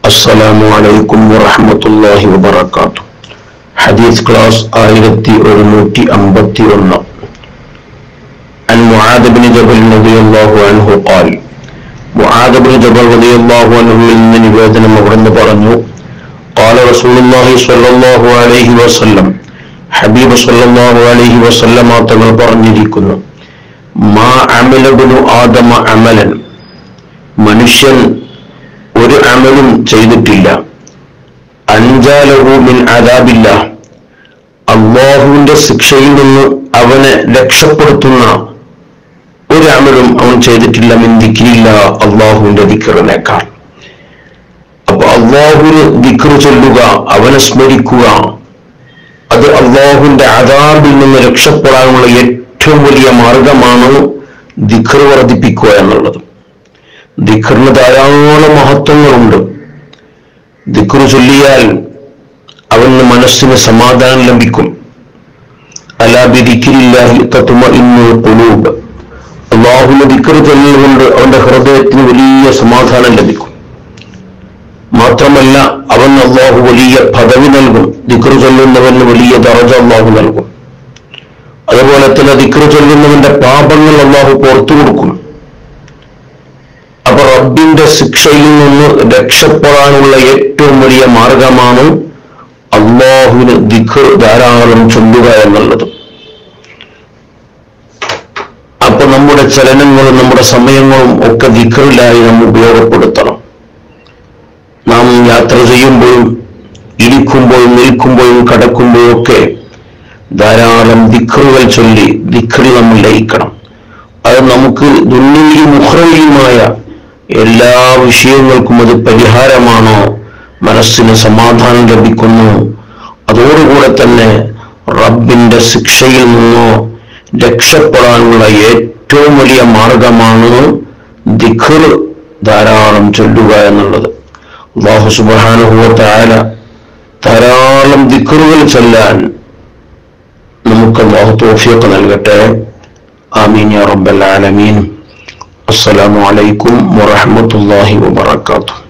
السلام عليكم ورحمة الله وبركاته حديث كلاس آيرتي ഒരുന്നൂറ്റി അമ്പത്തി ഒന്ന് عن معاذ بن جبل رضي الله عنه قال معاذ بن جبل رضي الله عنه നിന്ന് നിവേദനം അവിടുന്ന് പറഞ്ഞു قال رسول الله صلى الله عليه وسلم ഹബീബ് സല്ലല്ലാഹു അലൈഹി വസല്ലമ തങ്ങൾ പറഞ്ഞിരിക്കുന്നു മാ അമലബിനു ആദമ അമലൻ മനുഷ്യൻ ഒരു അമലും ചെയ്തിട്ടില്ല അഞ്ചാലഹു മിൻ അദാബില്ല അള്ളാഹുവിന്റെ ശിക്ഷയിൽ നിന്ന് അവനെ രക്ഷപ്പെടുത്തുന്ന ഒരു അമലും അവൻ ചെയ്തിട്ടില്ല മിൻ ദിക്രില്ല അള്ളാഹുവിന്റെ ദിക്കറിനേക്കാൾ അപ്പൊ അള്ളാഹുവിന് ദിക്ർ ചൊല്ലുക അവനെ സ്മരിക്കുക അത് അള്ളാഹുവിന്റെ അതാബിൽ നിന്ന് രക്ഷപ്പെടാനുള്ള ഏറ്റവും വലിയ മാർഗമാണ് ദിഖർ വർദ്ധിപ്പിക്കുക എന്നുള്ളത് ദിഖറിന് ധാരാളം മഹത്വങ്ങളുണ്ട് ദിഖർ ചൊല്ലിയാൽ അവന് മനസ്സിന് സമാധാനം ലഭിക്കും അലാബിരിക്കില്ലാഹി തത്തുമ ഇന്ന് കുലൂബ് അള്ളാഹുവിന്റെ ദിഖർ ചൊല്ലിയതുകൊണ്ട് അവന്റെ ഹൃദയത്തിന് വലിയ സമാധാനം ലഭിക്കും മാത്രമല്ല അവൻ അള്ളാഹു വലിയ പദവി നൽകും ദിക്ർ ചൊല്ലുന്നവന് വലിയ ദറജ അള്ളാഹു നൽകും അതുപോലെ തന്നെ ദിക്ർ ചൊല്ലുന്നവന്റെ പാപങ്ങൾ അള്ളാഹു പുറത്തു കൊടുക്കും അപ്പൊ റബ്ബിന്റെ ശിക്ഷയിൽ നിന്ന് രക്ഷപ്പെടാനുള്ള ഏറ്റവും വലിയ മാർഗമാണ് അള്ളാഹുവിന് ദിക്ർ ധാരാളം ചൊല്ലുക എന്നുള്ളത് അപ്പൊ നമ്മുടെ ചലനങ്ങളും നമ്മുടെ സമയങ്ങളും ഒക്കെ ദിക്റിലായി നാം ഉപയോഗപ്പെടുത്തണം നാം യാത്ര ചെയ്യുമ്പോഴും ഇരിക്കുമ്പോഴും നിൽക്കുമ്പോഴും കടക്കുമ്പോഴും ഒക്കെ ധാരാളം ദിക്റുകൾ ചൊല്ലി ദിക്റിൽ നമ്മൾ ലയിക്കണം അത് നമുക്ക് ദുണ്ണിയും മുഹ്റവിയുമായ എല്ലാ വിഷയങ്ങൾക്കും അത് പരിഹാരമാണോ മനസ്സിന് സമാധാനം ലഭിക്കുന്നു അതോടുകൂടെ തന്നെ റബ്ബിന്റെ ശിക്ഷയിൽ നിന്നോ രക്ഷപ്പെടാനുള്ള ഏറ്റവും വലിയ മാർഗമാണ് ദിഖർ ധാരാളം ചൊല്ലുക എന്നുള്ളത് അള്ളാഹു സുബാനുഭവത്തായ ധാരാളം ദിക്കറുകൾ ചൊല്ലാൻ നമുക്ക് അള്ളാഹു തോഫിയൊക്കെ നൽകട്ടെ ആമീൻ യാ റബ്ബൽ ആലമീൻ അസ്സലാമു അലൈക്കും വറഹ്മത്തുള്ളാഹി വബറകാതുഹു